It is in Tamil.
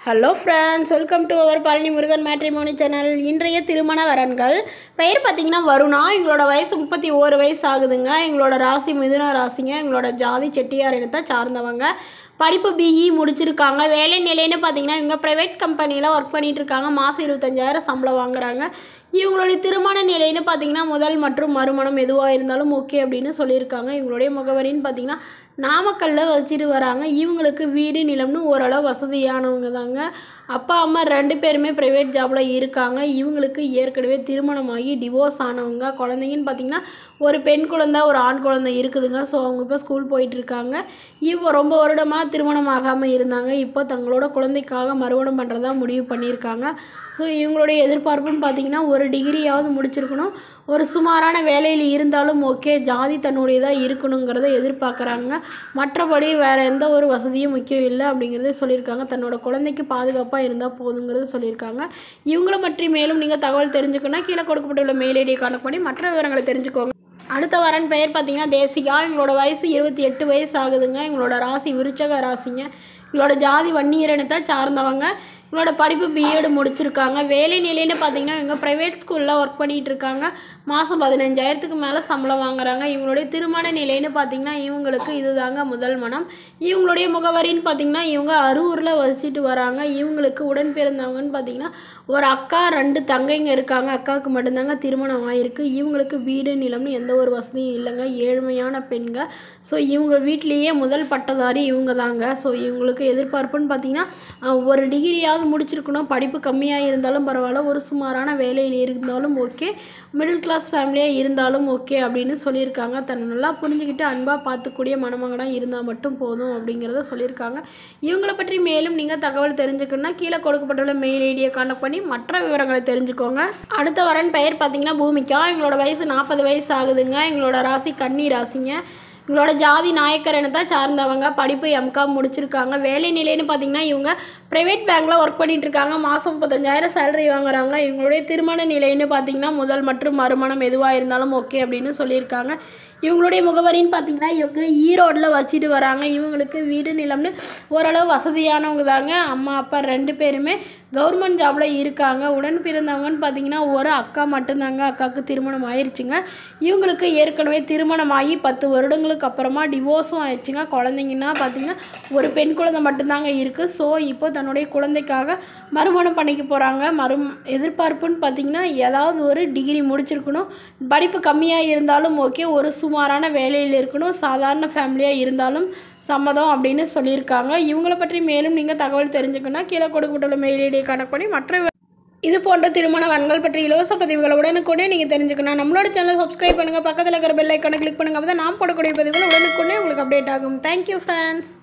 hello friends welcome to our Palani Murugan matrimony channel இன்றைய திருமண வரன்கள் பெயர் பார்த்தீங்கன்னா வருணா எங்களோட வயசு முப்பத்தி ஓரு வயசு ஆகுதுங்க எங்களோட ராசி மிதுன ராசிங்க எங்களோட ஜாதி செட்டியார் இனத்தை சார்ந்தவங்க படிப்பு பிஇ முடிச்சிருக்காங்க வேலை நிலைன்னு பார்த்தீங்கன்னா இவங்க ப்ரைவேட் கம்பெனியில் ஒர்க் பண்ணிட்டு இருக்காங்க மாதம் இருபத்தஞ்சாயிரம் சம்பளம் வாங்குறாங்க இவங்களுடைய திருமண நிலைன்னு பார்த்தீங்கன்னா முதல் மற்றும் மறுமணம் எதுவாக இருந்தாலும் ஓகே அப்படின்னு சொல்லியிருக்காங்க இவங்களுடைய முகவரின்னு பார்த்தீங்கன்னா நாமக்கல்லில் வச்சுட்டு வராங்க இவங்களுக்கு வீடு நிலம்னு ஓரளவு வசதியானவங்க தாங்க அப்பா அம்மா ரெண்டு பேருமே ப்ரைவேட் ஜாபில் இருக்காங்க இவங்களுக்கு ஏற்கனவே திருமணமாகி டிவோர்ஸ் ஆனவங்க குழந்தைங்கன்னு பார்த்தீங்கன்னா ஒரு பெண் குழந்தை ஒரு ஆண் குழந்தை இருக்குதுங்க ஸோ அவங்க இப்போ ஸ்கூல் போயிட்டு இருக்காங்க இவங்க ரொம்ப வருடமாக திருமணம் ஆகாமல் இருந்தாங்க இப்போ தங்களோட குழந்தைக்காக மறுமணம் பண்ணுறதா முடிவு பண்ணியிருக்காங்க ஸோ இவங்களுடைய எதிர்பார்ப்புன்னு பார்த்தீங்கன்னா ஒரு டிகிரியாவது முடிச்சிருக்கணும் ஒரு சுமாரான வேலையில் இருந்தாலும் ஓகே ஜாதி தன்னுடையதாக இருக்கணுங்கிறத எதிர்பார்க்குறாங்க மற்றபடி வேறு எந்த ஒரு வசதியும் முக்கியம் இல்லை அப்படிங்கிறத சொல்லியிருக்காங்க தன்னோட குழந்தைக்கு பாதுகாப்பாக இருந்தால் போதுங்கிறத சொல்லியிருக்காங்க இவங்கள பற்றி மேலும் நீங்கள் தகவல் தெரிஞ்சுக்கணும் கீழே கொடுக்கப்பட்டுள்ள மெயில் ஐடியை கணக்கு பண்ணி மற்ற விவரங்களை தெரிஞ்சுக்கோங்க அடுத்த வரன் பெயர் பார்த்தீங்கன்னா தேசிகா எங்களோட வயசு இருபத்தி எட்டு வயசு ஆகுதுங்க எங்களோட ராசி விருச்சக ராசிங்க எங்களோட ஜாதி வன்னியரனத்தை சார்ந்தவங்க இவங்களோட படிப்பு பிஎட் முடிச்சிருக்காங்க வேலை நிலைன்னு பார்த்தீங்கன்னா இவங்க ப்ரைவேட் ஸ்கூலில் ஒர்க் பண்ணிகிட்டு இருக்காங்க மாதம் பதினஞ்சாயிரத்துக்கு மேலே சம்பளம் வாங்குறாங்க இவங்களுடைய திருமண நிலைன்னு பார்த்தீங்கன்னா இவங்களுக்கு இதுதாங்க முதல் மனம் இவங்களுடைய முகவரின்னு பார்த்தீங்கன்னா இவங்க அரூரில் வசிச்சுட்டு வராங்க இவங்களுக்கு உடன் பிறந்தவங்கன்னு பார்த்தீங்கன்னா ஒரு அக்கா ரெண்டு தங்கைங்க இருக்காங்க அக்காவுக்கு மட்டும்தாங்க திருமணம் ஆகிருக்கு இவங்களுக்கு வீடு நிலம்னு எந்த ஒரு வசதியும் இல்லைங்க ஏழ்மையான பெண்கள் ஸோ இவங்க வீட்லேயே முதல் பட்டதாரி இவங்க தாங்க ஸோ இவங்களுக்கு எதிர்பார்ப்புன்னு பார்த்தீங்கன்னா அஹ், ஒரு டிகிரியாவது முடிச்சிருக்கணும் படிப்பு கம்மியாக இருந்தாலும் பரவாயில்ல ஒரு சுமாரான வேலையில் இருந்தாலும் ஓகே மிடில் கிளாஸ் ஃபேமிலியாக இருந்தாலும் ஓகே அப்படின்னு சொல்லியிருக்காங்க தன்னை நல்லா புரிஞ்சுக்கிட்டு அன்பாக பார்த்துக்கூடிய மணமகனாக இருந்தால் மட்டும் போதும் அப்படிங்கிறத சொல்லியிருக்காங்க இவங்கள பற்றி மேலும் நீங்கள் தகவல் தெரிஞ்சுக்கணும்னா கீழே கொடுக்கப்பட்டுள்ள மெயில் ஐடியை கான்டாக்ட் பண்ணி மற்ற விவரங்களை தெரிஞ்சுக்கோங்க அடுத்த வரன் பெயர் பார்த்தீங்கன்னா பூமிக்கா எங்களோட வயசு நாற்பது வயசு ஆகுதுங்க எங்களோட ராசி கன்னி ராசிங்க இவங்களோட ஜாதி நாயக்கர் இனத்தை சார்ந்தவங்க படிப்பு எம்காம் முடிச்சிருக்காங்க வேலை நிலைன்னு பார்த்தீங்கன்னா இவங்க ப்ரைவேட் பேங்க்கில் ஒர்க் பண்ணிட்டு இருக்காங்க மாதம் முப்பத்தஞ்சாயிரம் சேலரி வாங்குறாங்க இவங்களுடைய திருமண நிலைன்னு பார்த்தீங்கன்னா முதல் மற்றும் மறுமணம் எதுவாக இருந்தாலும் ஓகே அப்படின்னு சொல்லியிருக்காங்க இவங்களுடைய முகவரின்னு பார்த்தீங்கன்னா இவங்க ஈரோட்டில் வச்சுட்டு வராங்க இவங்களுக்கு வீடு நிலம்னு ஓரளவு வசதியானவங்க தாங்க அம்மா அப்பா ரெண்டு பேருமே கவர்மெண்ட் ஜாபில் இருக்காங்க உடன் பிறந்தவங்கன்னு பார்த்தீங்கன்னா ஒரு அக்கா மட்டும்தாங்க அக்காவுக்கு திருமணம் ஆயிருச்சுங்க இவங்களுக்கு ஏற்கனவே திருமணமாகி பத்து வருடங்களுக்கு அப்புறமா டிவோர்ஸும் ஆயிடுச்சுங்க குழந்தைங்கன்னா பார்த்தீங்கன்னா ஒரு பெண் குழந்தை மட்டும்தாங்க இருக்குது ஸோ இப்போ தன்னுடைய குழந்தைக்காக மறுமணம் பண்ணிக்க போகிறாங்க மறு எதிர்பார்ப்புன்னு பார்த்தீங்கன்னா ஏதாவது ஒரு டிகிரி முடிச்சிருக்கணும் படிப்பு கம்மியாக இருந்தாலும் ஓகே ஒரு சுமாரான வேலையில் இருக்கணும் சாதாரண ஃபேமிலியாக இருந்தாலும் சம்மதம் அப்படின்னு சொல்லியிருக்காங்க இவங்கள பற்றி மேலும் நீங்கள் தகவல் தெரிஞ்சுக்கணும் கீழே கொடுக்கப்பட்டுள்ள மெயில் ஐடியை கணக்கு பண்ணி மற்ற இது போன்ற திருமண வரன்கள் பற்றி இலவச பதிவுகளை உடனுக்குடனே நீங்கள் தெரிஞ்சுக்கணும் நம்மளோட சேனலை சப்ஸ்கிரைப் பண்ணுங்கள் பக்கத்தில் இருக்கிற பெல் ஐக்கானை கிளிக் பண்ணுங்கள் அப்போ தான் நான் போடக்கூடிய பதிவுகள் உடனுக்குடனே உங்களுக்கு அப்டேட் ஆகும் தேங்க்யூ ஃப்ரெண்ட்ஸ்